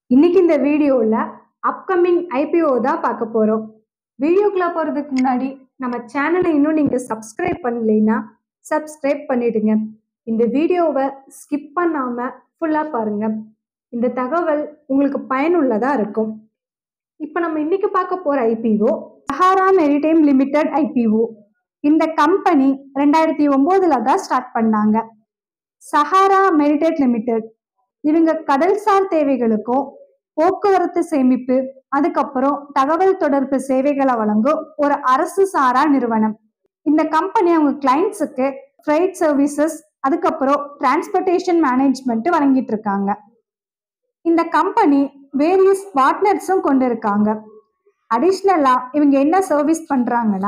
இன்னைக்கு இந்த வீடியோவில் அப்கமிங் ஐபிஓ தான் பார்க்க போகிறோம் வீடியோக்குள்ள போகிறதுக்கு முன்னாடி நம்ம சேனலை இன்னும் நீங்கள் சப்ஸ்கிரைப் பண்ணலைன்னா சப்ஸ்கிரைப் பண்ணிடுங்க இந்த வீடியோவை ஸ்கிப் பண்ணாமல் ஃபுல்லாக பாருங்க இந்த தகவல் உங்களுக்கு பயனுள்ளதாக இருக்கும் இப்போ நம்ம இன்னைக்கு பார்க்க போகிற IPO Sahara maritime limited IPO இந்த கம்பெனி ரெண்டாயிரத்தி ஒம்போதுல தான் ஸ்டார்ட் பண்ணாங்க சஹாரா மெரிடேட் லிமிடெட் இவங்க கடல்சார் தேவைகளுக்கும் போக்குவரத்து சேமிப்பு அதுக்கப்புறம் தகவல் தொடர்பு சேவைகளை வழங்கும் ஒரு அரசு சாரா நிறுவனம் இந்த கம்பெனி அவங்க கிளைண்ட்ஸுக்கு ஃப்ரைட் சர்வீசஸ் அதுக்கப்புறம் டிரான்ஸ்போர்ட்டேஷன் மேனேஜ்மெண்ட் வழங்கிட்டு இருக்காங்க இந்த கம்பெனி வேரியஸ் பார்ட்னர்ஸும் கொண்டு இருக்காங்க அடிஷ்னலா இவங்க என்ன சர்வீஸ் பண்றாங்கன்னா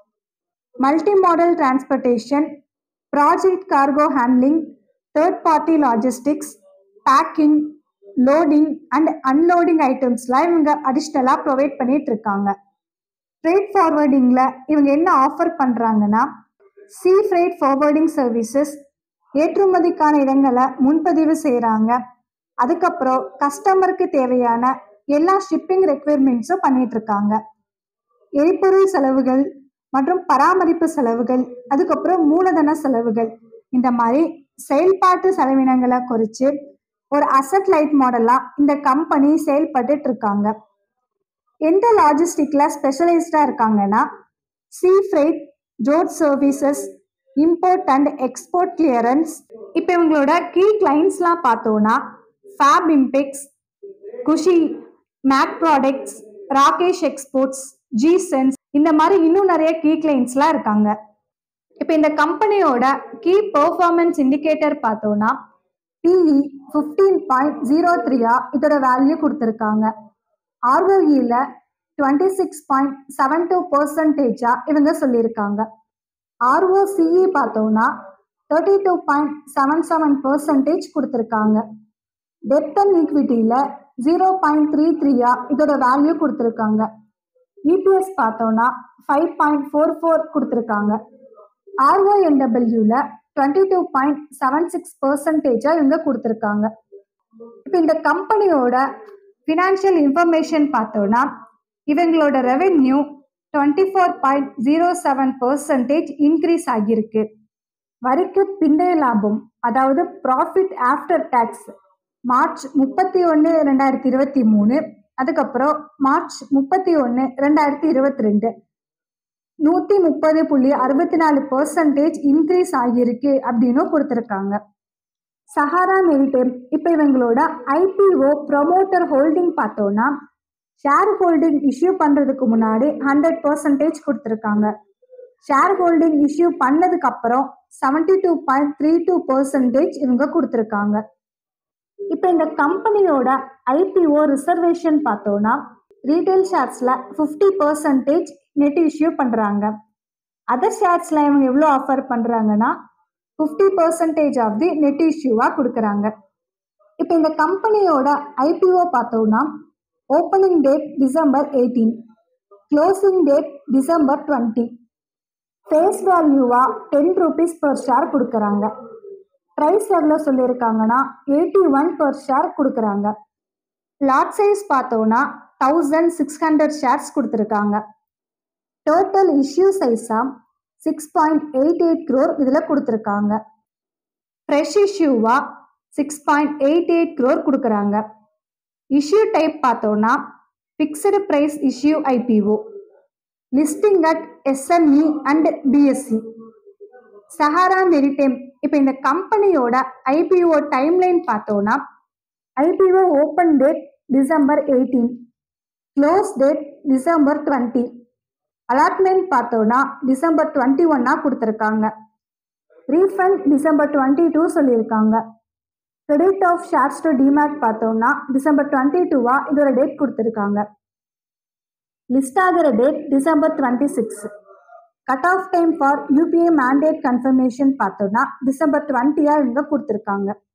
multi modal transportation project cargo handling third party logistics packing loading and unloading ஐட்டம்ஸ்லாம் இவங்க அடிஷ்னலாக ப்ரொவைட் பண்ணிட்டு இருக்காங்க ஃப்ரைட் ஃபார்வர்டிங்கில் இவங்க என்ன ஆஃபர் பண்ணுறாங்கன்னா சி ஃப்ரைட் ஃபார்வர்டிங் சர்வீசஸ் ஏற்றுமதிக்கான இடங்களை முன்பதிவு செய்கிறாங்க அதுக்கப்புறம் கஸ்டமருக்கு தேவையான எல்லா ஷிப்பிங் ரெக்குயர்மெண்ட்ஸும் பண்ணிட்டு இருக்காங்க எரிபொருள் செலவுகள் மற்றும் பராமரிப்பு செலவுகள் அதுக்கப்புறம் மூலதன செலவுகள் இந்த மாதிரி செயல்பாட்டு செலவினங்களை குறித்து ஒரு அசட் லைட் மாடலா இந்த கம்பெனி செயல்பட்டுட்டு இருக்காங்க எந்த லாஜிஸ்டிக்ல ஸ்பெஷலைஸ்டா இருக்காங்கன்னா sea freight road services import and export clearance இப்போ இவங்களோட கீ கிளைண்ட்ஸ்லாம் பார்த்தோன்னா Fab Impex Khushi Mac products Rakesh exports G sense இந்த மாதிரி இன்னும் நிறைய கீ கிளைண்ட்ஸ்லாம் இருக்காங்க இப்போ இந்த கம்பெனியோட கீ பெர்ஃபார்மன்ஸ் இண்டிகேட்டர் பார்த்தோன்னா பிஇ ஃபிஃப்டீன் பாயிண்ட் ஜீரோ த்ரீயா இதோட வேல்யூ கொடுத்துருக்காங்க ஆர்ஓஇல twenty six point seven two பர்சன்டேஜா இவங்க சொல்லியிருக்காங்க ஆர்ஓசிஇ பார்த்தோம்னா thirty two point seven seven percentage கொடுத்துருக்காங்க டெப்த் அண்ட் ஈக்விட்டியில் ஜீரோ பாயிண்ட் த்ரீ த்ரீயா இதோட வேல்யூ கொடுத்துருக்காங்க இபிஎஸ் பார்த்தோம்னா ஃபைவ் பாயிண்ட் ஃபோர் ஃபோர் கொடுத்துருக்காங்க ஆர்ஓஎன்டபிள்யூவில் twenty two point seven six பர்சன்டேஜாக இவங்க கொடுத்துருக்காங்க இப்போ இந்த கம்பெனியோட ஃபினான்ஷியல் இன்ஃபர்மேஷன் பார்த்தோன்னா இவங்களோட revenue twenty four point zero seven percentage increase ஆகியிருக்கு வரிக்கு பிந்தைய லாபம் அதாவது ப்ராஃபிட் ஆஃப்டர் டேக்ஸ் மார்ச் முப்பத்தி ஒன்று ரெண்டாயிரத்தி இருபத்தி மூணு அதுக்கப்புறம் மார்ச் முப்பத்தி ஒன்று ரெண்டாயிரத்தி இருபத்தி ரெண்டு நூற்றி முப்பது புள்ளி அறுபத்தி நாலு பர்சன்டேஜ் இன்க்ரீஸ் ஆகியிருக்கு அப்படின்னு கொடுத்துருக்காங்க சஹாரா மெரிடைம் இப்போ இவங்களோட ஐபிஓ ப்ரொமோட்டர் ஹோல்டிங் பார்த்தோன்னா ஷேர் ஹோல்டிங் இஷ்யூ பண்ணுறதுக்கு முன்னாடி ஹண்ட்ரட் பர்சன்டேஜ் கொடுத்துருக்காங்க ஷேர் ஹோல்டிங் இஷ்யூ பண்ணதுக்கு அப்புறம் seventy two point three two percentage இவங்க கொடுத்துருக்காங்க இப்போ இந்த கம்பெனியோட ஐபிஓ ரிசர்வேஷன் பார்த்தோன்னா ரீட்டைல் ஷேர்ஸில் ஃபிஃப்டி பர்சன்டேஜ் நெட் இஷ்யூ பண்ணுறாங்க அதர் ஷேர்ஸில் இவங்க எவ்வளோ ஆஃபர் பண்ணுறாங்கன்னா fifty percentage of the net இஷ்யூவாக கொடுக்குறாங்க இப்போ இந்த கம்பெனியோட ஐபிஓ பார்த்தோன்னா opening date December eighteen closing date December twenty face வேல்யூவாக டென் ருபீஸ் பர் ஷேர் கொடுக்குறாங்க ப்ரைஸ் எவ்வளோ சொல்லியிருக்காங்கன்னா எயிட்டி ஒன் பர் ஷேர் கொடுக்குறாங்க லாட் சைஸ் பார்த்தோன்னா தௌசண்ட் சிக்ஸ் ஹண்ட்ரட் ஷேர்ஸ் கொடுத்துருக்காங்க டோட்டல் இஷ்யூ சைஸாக six point eight eight crore இதில் கொடுத்துருக்காங்க ஃப்ரெஷ் இஷ்யூவாக six point eight eight crore கொடுக்குறாங்க இஷ்யூ டைப் பார்த்தோன்னா fixed price issue IPO listing at SME and BSE Sahara maritime இப்போ இந்த கம்பெனியோட ஐபிஓ டைம்லைன் பார்த்தோன்னா IPO open date December eighteen close date December twenty allotment பார்த்தோன்னா டிசம்பர் டுவெண்ட்டி ஒன்னா கொடுத்துருக்காங்க ரீஃபண்ட் டிசம்பர் டுவெண்ட்டி டூ சொல்லியிருக்காங்க credit of shares to demat பார்த்தோம்னா December twenty டூவா இதோட டேட் கொடுத்துருக்காங்க லிஸ்ட் ஆகிற date December twenty six cut off time for UPI mandate confirmation பார்த்தோம்னா டிசம்பர் டுவெண்ட்டியாக இவங்க கொடுத்துருக்காங்க